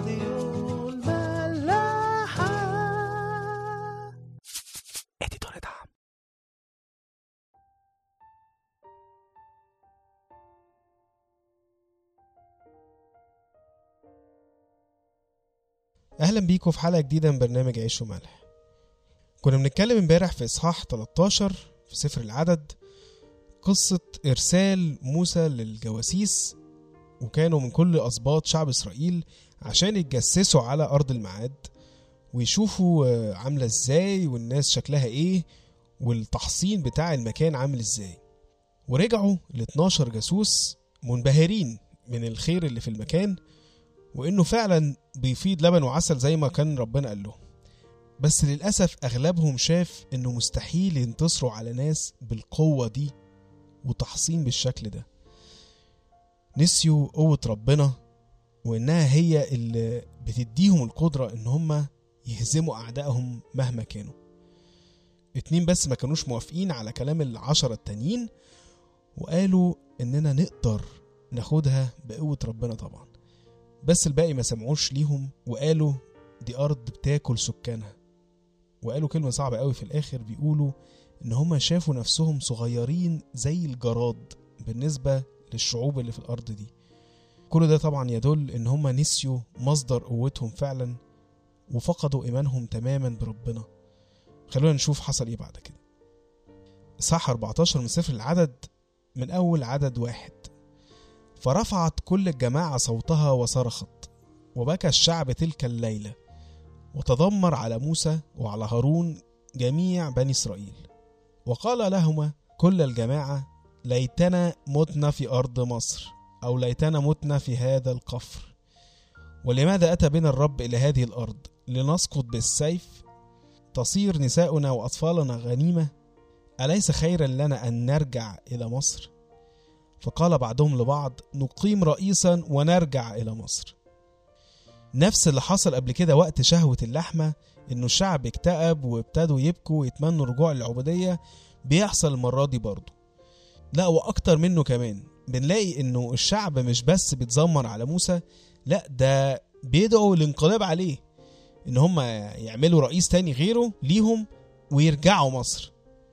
راديو الملاحة اديتور دعم اهلا بيكم في حلقه جديده من برنامج عيش وملح كنا بنتكلم امبارح في اصحاح 13 في سفر العدد قصه ارسال موسى للجواسيس وكانوا من كل اسباط شعب اسرائيل عشان يتجسسوا على ارض الميعاد ويشوفوا آه، عامله ازاي والناس شكلها ايه والتحصين بتاع المكان عامل ازاي ورجعوا ال 12 جاسوس منبهرين من الخير اللي في المكان وانه فعلا بيفيض لبن وعسل زي ما كان ربنا قال لهم بس للاسف اغلبهم شاف انه مستحيل ينتصروا على ناس بالقوه دي وتحصين بالشكل ده نسيوا قوه ربنا وانها هي اللي بتديهم القدره ان هم يهزموا اعدائهم مهما كانوا اتنين بس ما كانوش موافقين على كلام العشرة التانيين وقالوا اننا نقدر ناخدها بقوة ربنا طبعا بس الباقي ما سمعوش ليهم وقالوا دي أرض بتاكل سكانها وقالوا كلمة صعبة قوي في الآخر بيقولوا إن هما شافوا نفسهم صغيرين زي الجراد بالنسبة للشعوب اللي في الأرض دي كل ده طبعا يدل إن هما نسيوا مصدر قوتهم فعلا وفقدوا إيمانهم تماما بربنا خلونا نشوف حصل إيه بعد كده إصحاح 14 من سفر العدد من أول عدد واحد فرفعت كل الجماعة صوتها وصرخت وبكى الشعب تلك الليلة وتذمر على موسى وعلى هارون جميع بني إسرائيل وقال لهما كل الجماعة ليتنا متنا في أرض مصر أو ليتنا متنا في هذا القفر ولماذا أتى بنا الرب إلى هذه الأرض لنسقط بالسيف تصير نساؤنا وأطفالنا غنيمة أليس خيرا لنا أن نرجع إلى مصر فقال بعضهم لبعض نقيم رئيسا ونرجع إلى مصر نفس اللي حصل قبل كده وقت شهوة اللحمة إنه الشعب اكتئب وابتدوا يبكوا ويتمنوا رجوع العبودية بيحصل المرة دي برضه لا وأكتر منه كمان بنلاقي إنه الشعب مش بس بيتذمر على موسى لا ده بيدعوا الانقلاب عليه إن هم يعملوا رئيس تاني غيره ليهم ويرجعوا مصر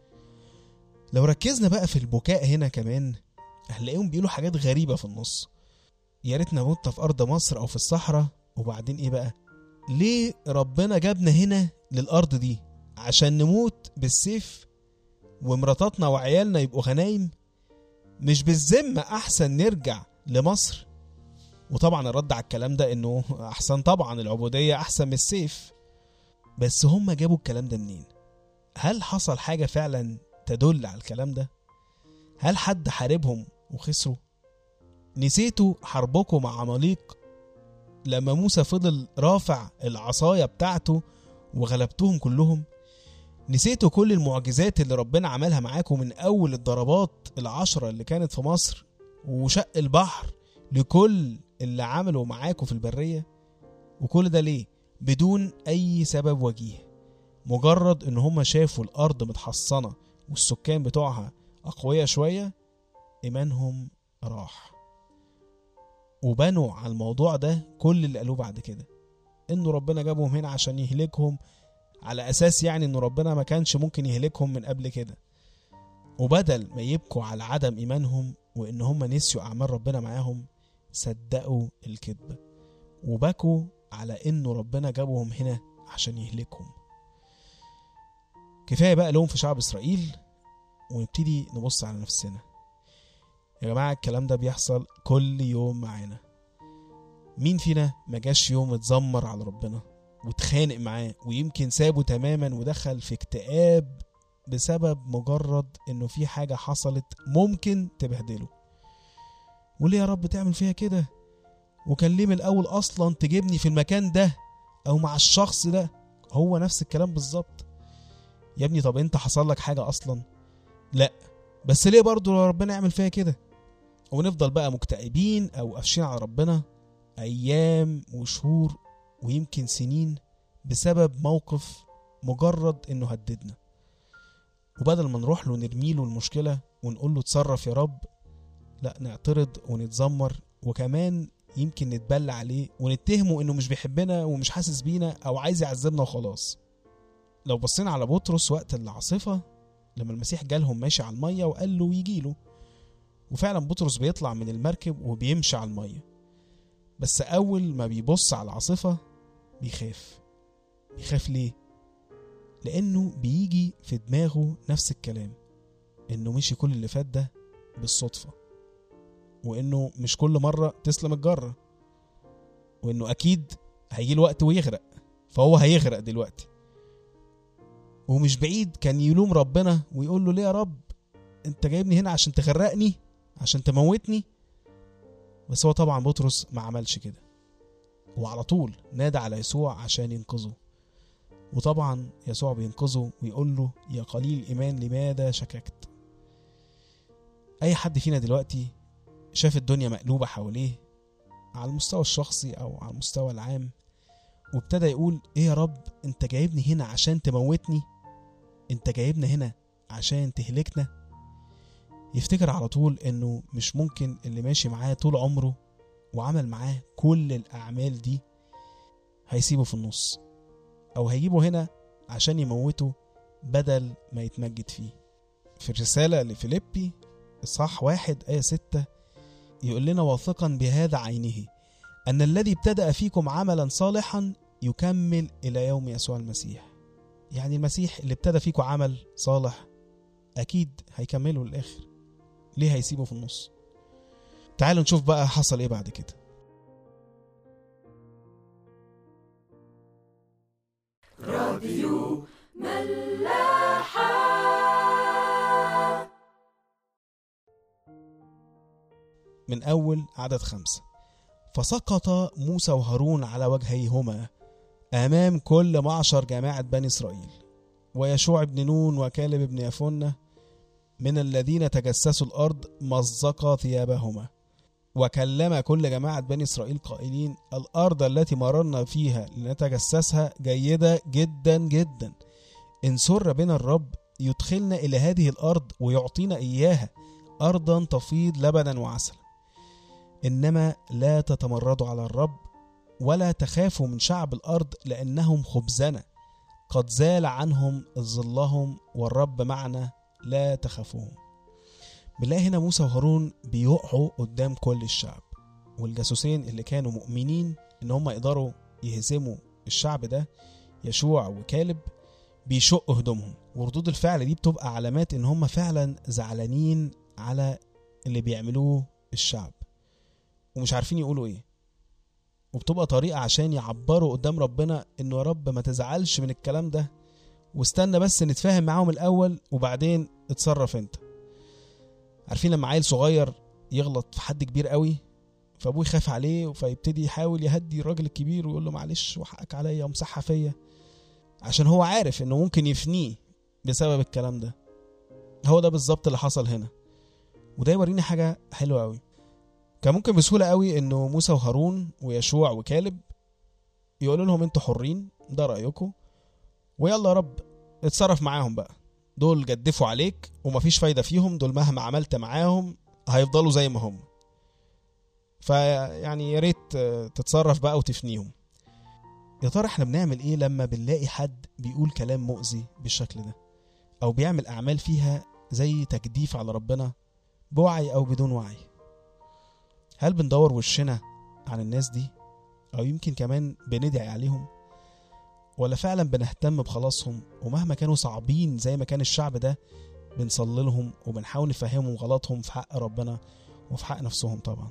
لو ركزنا بقى في البكاء هنا كمان هنلاقيهم بيقولوا حاجات غريبة في النص يا ريتنا متنا في أرض مصر أو في الصحراء وبعدين إيه بقى ليه ربنا جابنا هنا للأرض دي عشان نموت بالسيف ومراتاتنا وعيالنا يبقوا غنايم مش بالذمة أحسن نرجع لمصر وطبعا الرد على الكلام ده إنه أحسن طبعا العبودية أحسن من السيف بس هم جابوا الكلام ده منين هل حصل حاجة فعلا تدل على الكلام ده هل حد حاربهم وخسروا نسيتوا حربكم مع عماليق لما موسى فضل رافع العصاية بتاعته وغلبتهم كلهم نسيتوا كل المعجزات اللي ربنا عملها معاكم من أول الضربات العشرة اللي كانت في مصر وشق البحر لكل اللي عملوا معاكم في البرية وكل ده ليه بدون أي سبب وجيه مجرد إن هما شافوا الأرض متحصنة والسكان بتوعها أقوياء شوية إيمانهم راح وبنوا على الموضوع ده كل اللي قالوه بعد كده إنه ربنا جابهم هنا عشان يهلكهم على أساس يعني إنه ربنا ما كانش ممكن يهلكهم من قبل كده وبدل ما يبكوا على عدم إيمانهم وإن هم نسيوا أعمال ربنا معاهم صدقوا الكذبة وبكوا على إنه ربنا جابهم هنا عشان يهلكهم كفاية بقى لهم في شعب إسرائيل ونبتدي نبص على نفسنا يا جماعة الكلام ده بيحصل كل يوم معانا مين فينا ما جاش يوم اتذمر على ربنا واتخانق معاه ويمكن سابه تماما ودخل في اكتئاب بسبب مجرد انه في حاجة حصلت ممكن تبهدله وليه يا رب تعمل فيها كده وكان ليه من الاول اصلا تجيبني في المكان ده او مع الشخص ده هو نفس الكلام بالظبط يا ابني طب انت حصل لك حاجة اصلا لا بس ليه برضه ربنا يعمل فيها كده ونفضل بقى مكتئبين او قافشين على ربنا ايام وشهور ويمكن سنين بسبب موقف مجرد انه هددنا وبدل ما نروح له نرمي له المشكله ونقول له اتصرف يا رب لا نعترض ونتذمر وكمان يمكن نتبلى عليه ونتهمه انه مش بيحبنا ومش حاسس بينا او عايز يعذبنا وخلاص لو بصينا على بطرس وقت العاصفة لما المسيح جالهم ماشي على المية وقال له يجيله وفعلا بطرس بيطلع من المركب وبيمشي على المية بس أول ما بيبص على العاصفة بيخاف بيخاف ليه؟ لأنه بيجي في دماغه نفس الكلام إنه مشي كل اللي فات ده بالصدفة وإنه مش كل مرة تسلم الجرة وإنه أكيد هيجي الوقت ويغرق فهو هيغرق دلوقتي ومش بعيد كان يلوم ربنا ويقول له ليه يا رب انت جايبني هنا عشان تغرقني عشان تموتني بس هو طبعا بطرس ما عملش كده وعلى طول نادى على يسوع عشان ينقذه وطبعا يسوع بينقذه ويقول له يا قليل الإيمان لماذا شككت أي حد فينا دلوقتي شاف الدنيا مقلوبة حواليه على المستوى الشخصي أو على المستوى العام وابتدى يقول ايه يا رب انت جايبني هنا عشان تموتني انت جايبنا هنا عشان تهلكنا يفتكر على طول انه مش ممكن اللي ماشي معاه طول عمره وعمل معاه كل الاعمال دي هيسيبه في النص او هيجيبه هنا عشان يموته بدل ما يتمجد فيه في الرسالة لفيليبي إصحاح واحد آية ستة يقول لنا واثقا بهذا عينه أن الذي ابتدأ فيكم عملا صالحا يكمل إلى يوم يسوع المسيح يعني المسيح اللي ابتدى فيكم عمل صالح أكيد هيكمله للآخر ليه هيسيبه في النص تعالوا نشوف بقى حصل ايه بعد كده راديو ملاحة من أول عدد خمسة فسقط موسى وهارون على وجهيهما أمام كل معشر جماعة بني إسرائيل ويشوع بن نون وكالب بن يفنة من الذين تجسسوا الأرض مزقا ثيابهما وكلم كل جماعة بني إسرائيل قائلين الأرض التي مررنا فيها لنتجسسها جيدة جدا جدا إن سر بنا الرب يدخلنا إلى هذه الأرض ويعطينا إياها أرضا تفيض لبنا وعسلا إنما لا تتمردوا على الرب ولا تخافوا من شعب الأرض لأنهم خبزنا قد زال عنهم ظلهم والرب معنا لا تخافوهم بنلاقي هنا موسى وهارون بيقعوا قدام كل الشعب والجاسوسين اللي كانوا مؤمنين ان هم يقدروا يهزموا الشعب ده يشوع وكالب بيشقوا هدومهم وردود الفعل دي بتبقى علامات ان هم فعلا زعلانين على اللي بيعملوه الشعب ومش عارفين يقولوا ايه وبتبقى طريقة عشان يعبروا قدام ربنا انه يا رب ما تزعلش من الكلام ده واستنى بس نتفاهم معاهم الاول وبعدين اتصرف انت عارفين لما عيل صغير يغلط في حد كبير قوي فابوه يخاف عليه فيبتدي يحاول يهدي الراجل الكبير ويقول له معلش وحقك عليا ومسحها فيا عشان هو عارف انه ممكن يفنيه بسبب الكلام ده هو ده بالظبط اللي حصل هنا وده يوريني حاجة حلوة قوي كان ممكن بسهولة قوي انه موسى وهارون ويشوع وكالب يقولوا لهم انتوا حرين ده رأيكم ويلا يا رب اتصرف معاهم بقى دول جدفوا عليك ومفيش فايدة فيهم دول مهما عملت معاهم هيفضلوا زي ما هم فيعني يا ريت آه، تتصرف بقى وتفنيهم يا ترى احنا بنعمل ايه لما بنلاقي حد بيقول كلام مؤذي بالشكل ده او بيعمل اعمال فيها زي تجديف على ربنا بوعي او بدون وعي هل بندور وشنا عن الناس دي او يمكن كمان بندعي عليهم ولا فعلا بنهتم بخلاصهم ومهما كانوا صعبين زي ما كان الشعب ده بنصلي لهم وبنحاول نفهمهم غلطهم في حق ربنا وفي حق نفسهم طبعا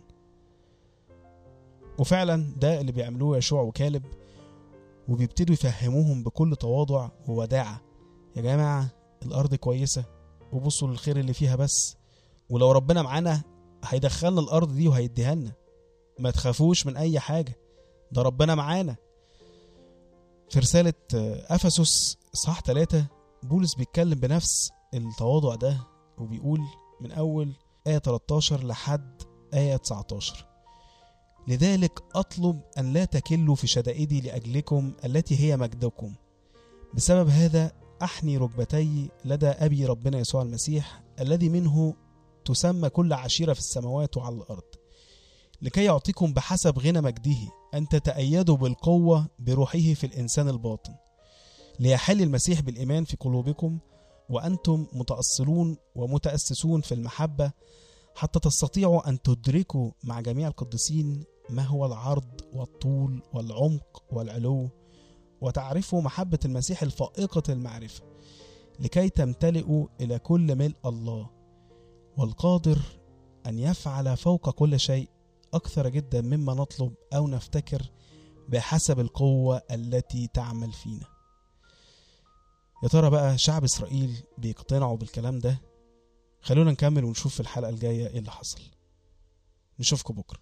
وفعلا ده اللي بيعملوه يشوع وكالب وبيبتدوا يفهموهم بكل تواضع ووداعة يا جماعة الأرض كويسة وبصوا للخير اللي فيها بس ولو ربنا معانا هيدخلنا الأرض دي وهيديها لنا ما تخافوش من أي حاجة ده ربنا معانا في رسالة آه، أفسس إصحاح 3 بولس بيتكلم بنفس التواضع ده وبيقول من أول آية 13 لحد آية 19 لذلك أطلب أن لا تكلوا في شدائدي لأجلكم التي هي مجدكم بسبب هذا أحني ركبتي لدى أبي ربنا يسوع المسيح الذي منه تسمى كل عشيرة في السماوات وعلى الأرض لكي يعطيكم بحسب غنى مجده أن تتأيدوا بالقوة بروحه في الإنسان الباطن ليحل المسيح بالإيمان في قلوبكم وأنتم متأصلون ومتأسسون في المحبة حتى تستطيعوا أن تدركوا مع جميع القديسين ما هو العرض والطول والعمق والعلو وتعرفوا محبة المسيح الفائقة المعرفة لكي تمتلئوا إلى كل ملء الله والقادر أن يفعل فوق كل شيء أكثر جدا مما نطلب أو نفتكر بحسب القوة التي تعمل فينا يا ترى بقى شعب إسرائيل بيقتنعوا بالكلام ده خلونا نكمل ونشوف في الحلقة الجاية إيه اللي حصل نشوفكم بكرة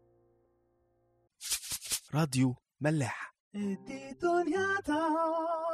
راديو ملاح ادي دنيا